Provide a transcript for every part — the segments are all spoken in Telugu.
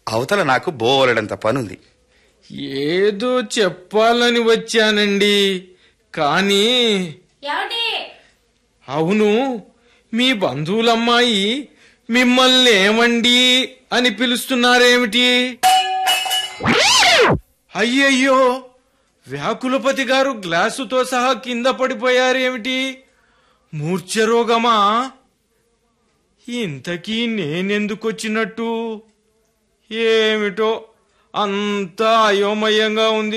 అవతల నాకు బోలెడంత పనుంది ఏదో చెప్పాలని వచ్చానండి కానీ ఏమండి అవును మీ బంధువులమ్మాయి మిమ్మల్ని ఏమండి అని పిలుస్తున్నారేమిటి అయ్యయ్యో వ్యాకులపతి గారు గ్లాసుతో సహా కింద పడిపోయారేమిటి మూర్ఛరోగమా ఇంతకీ నేనెందుకొచ్చినట్టు ఏమిటో అంతా అయోమయంగా ఉంది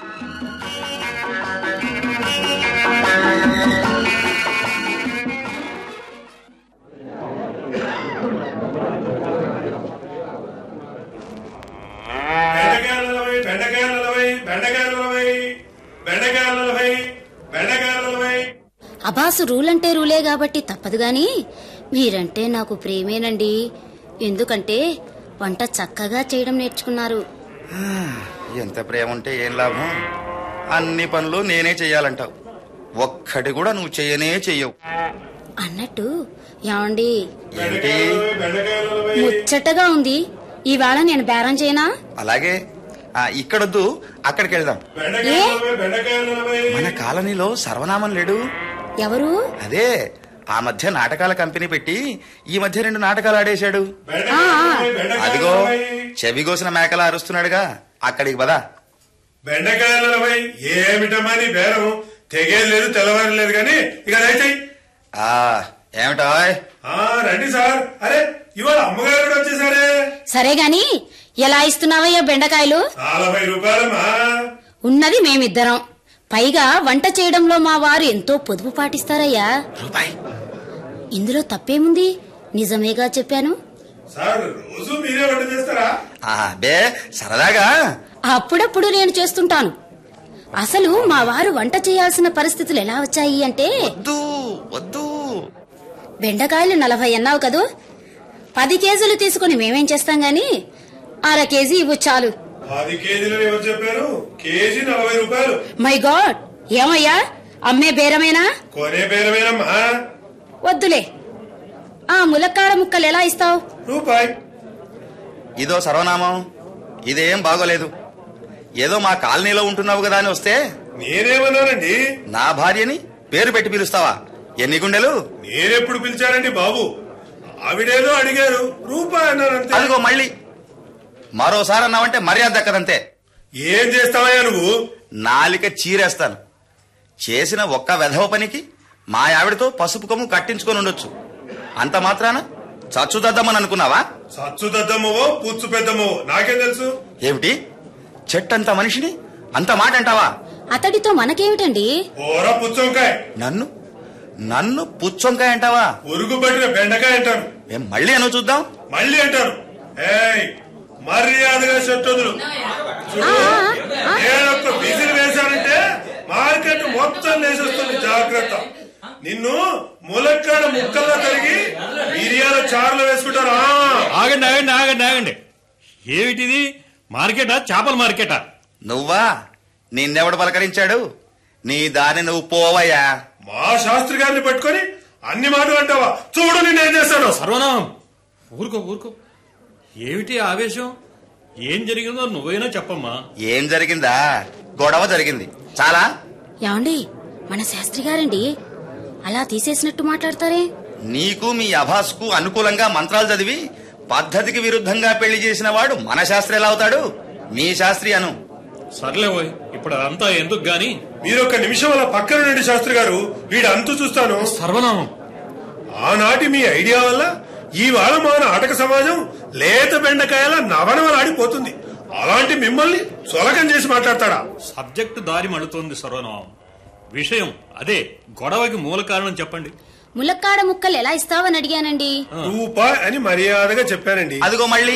బెండకాయలు నలభై బెండకాయలు నలభై బెండకాయలు నలభై బెండకాయలు నలభై బెండకాయలు నలభై అబాసు రూల్ అంటే రూలే కాబట్టి తప్పదు గాని మీరంటే నాకు ప్రేమేనండి ఎందుకంటే వంట చక్కగా చేయడం నేర్చుకున్నారు ఎంత ప్రేమ ఉంటే ఏం లాభం అన్ని పనులు నేనే చెయ్యాలంటావు ఒక్కటి కూడా నువ్వు చెయ్యనే చెయ్యవు అన్నట్టు ఏమండి ఏంటి బెండకాయలు నలభై ముచ్చటగా ఉంది ఈవేళ నేను బేరం చేయనా అలాగే ఆ, ఇక్కడొద్దు అక్కడికి వెళ్దాం బెండకాయలు నలభై బెండకాయలు నలభై మన కాలనీలో సర్వనామం లేడు ఎవరు అదే ఆ మధ్య నాటకాల కంపెనీ పెట్టి ఈ మధ్య రెండు నాటకాలు ఆడేశాడు బెండకాయలు నలభై బెండకాయలు అదిగో నలభై చెవిగోసిన మేకలా అరుస్తున్నాడుగా అక్కడికి పదా బెండకాయలు నలభై ఏమిటమ్మా నీ బేరం తెగేది లేదు తెల్లవారు లేదు కానీ ఇక అయితే ఆ ఏమిటా రండి సార్ అరే ఇవాళ అమ్మగారు కూడా వచ్చేసారే సరే గాని ఎలా ఇస్తున్నావయ్యా బెండకాయలు నలభై రూపాయలమ్మా ఉన్నది మేమిద్దరం పైగా వంట చేయడంలో మా వారు ఎంతో పొదుపు పాటిస్తారయ్యా రూపాయి ఇందులో తప్పేముంది నిజమేగా చెప్పాను సార్ రోజు మీరే వంట చేస్తారా ఆ బే సరదాగా అప్పుడప్పుడు నేను చేస్తుంటాను అసలు మా వారు వంట చేయాల్సిన పరిస్థితులు ఎలా వచ్చాయి అంటే వద్దు వద్దు బెండకాయలు నలభై అన్నావు కదూ పది కేజీలు తీసుకుని మేమేం చేస్తాం గాని అర కేజీ ఇవ్వు చాలు పది కేజీలు ఎవరు చెప్పారు కేజీ నలభై రూపాయలు మై గాడ్ ఏమయ్యా అమ్మే బేరమేనా కొనే పేరమేనమ్మా వద్దులే ఆ ములక్కాడ ముక్కలు ఎలా ఇస్తావు రూపాయి ఇదో సర్వనామం ఇదేం బాగోలేదు ఏదో మా కాలనీలో ఉంటున్నావు కదా అని వస్తే నేనేమన్నానండి నా భార్యని పేరు పెట్టి పిలుస్తావా ఎన్ని గుండెలు నేనెప్పుడు పిలిచానండి బాబు ఆవిడేదో అడిగారు రూపాయి అన్నానంతే అదిగో మళ్ళీ మరోసారి అన్నావంటే మర్యాద దక్కదంతే ఏం చేస్తావయ్యా నువ్వు నాలిక చీరేస్తాను చేసిన ఒక్క వెధవ పనికి మా ఆవిడతో పసుపు కొమ్ము కట్టించుకొని ఉండొచ్చు అంత మాత్రాన చచ్చుదద్దామని అనుకున్నావా సచ్చు దద్దమ్మవో పుచ్చు పెద్దమ్మవో నాకేం తెలుసు ఏమిటి చెట్టంత మనిషిని అంత మాట అంటావా అతడితో మనకేమిటండి ఓరా పుచ్చంకాయ నన్ను నన్ను పుచ్చొంకాయ అంటావా ఉరుగు పట్టిన బెండకాయ అంటారు ఏం మళ్ళీ అనో చూద్దాం మళ్ళీ అంటారు ఏయ్ మర్యాదగా చెట్టొదులు చూడు నేనొక్క విజిల్ వేశానంటే మార్కెట్ మొత్తం లేసేస్తుంది జాగ్రత్త నిన్ను ములక్కాడ ముక్కల్లో తరిగి మిరియాల చారులో వేసుకుంటారా ఆగండి ఆగండి ఆగండి ఆగండి ఏమిటిది మార్కెటా చేపల మార్కెటా నువ్వా నిన్నెవడు పలకరించాడు నీ దారి నువ్వు పోవయ్యా మా శాస్త్రి గారిని పట్టుకొని అన్ని మాటలు అంటావా చూడు నేనేం చేస్తాను సర్వనామం ఊరుకో ఊరుకో ఏమిటి ఆవేశం ఏం జరిగిందో నువ్వైనా చెప్పమ్మా ఏం జరిగిందా గొడవ జరిగింది చాలా ఏమండి మన శాస్త్రి గారండి అలా తీసేసినట్టు మాట్లాడతారే నీకు మీ అభాస్కు అనుకూలంగా మంత్రాలు చదివి పద్ధతికి విరుద్ధంగా పెళ్లి చేసిన వాడు మన శాస్త్రి ఎలా అవుతాడు మీ శాస్త్రి అను సర్లే పోయ్ ఇప్పుడు అదంతా ఎందుకు గాని మీరు ఒక నిమిషం అలా పక్కన నుండి శాస్త్రి గారు వీడు అంతు చూస్తాను సర్వనామం ఆనాటి మీ ఐడియా వల్ల ఈవేళ మా నాటక సమాజం లేత బెండకాయల నవనవలాడిపోతుంది అలాంటి మిమ్మల్ని సొలకం చేసి మాట్లాడతాడా సబ్జెక్టు దారి మడుతోంది సర్వనామం విషయం అదే గొడవకి మూల కారణం చెప్పండి ములక్కాడ ముక్కలు ఎలా ఇస్తావని అడిగానండి రూపాయి అని మర్యాదగా చెప్పానండి అదిగో మళ్ళీ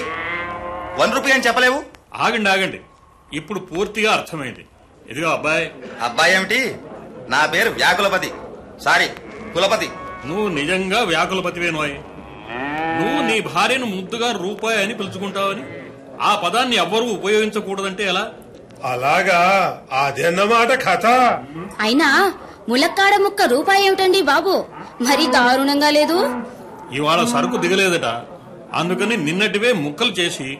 వన్ రూపీ అని చెప్పలేవు ఆగండి ఆగండి ఇప్పుడు పూర్తిగా అర్థమైంది ఇదిగో అబ్బాయి అబ్బాయి ఏమిటి నా పేరు వ్యాకులపతి సారీ కులపతి నువ్వు నిజంగా వ్యాకులపతివేనోయ్ నువ్వు నీ భార్యను ముద్దుగా రూపాయి అని పిలుచుకుంటావని ఆ పదాన్ని ఎవ్వరూ ఉపయోగించకూడదంటే ఎలా అలాగా అదన్నమాట కథ అయినా ములక్కాడ ముక్క రూపాయి ఏమిటండి బాబు మరి దారుణంగా లేదు ఇవాళ సరుకు దిగలేదట అందుకని నిన్నటివే ముక్కలు చేసి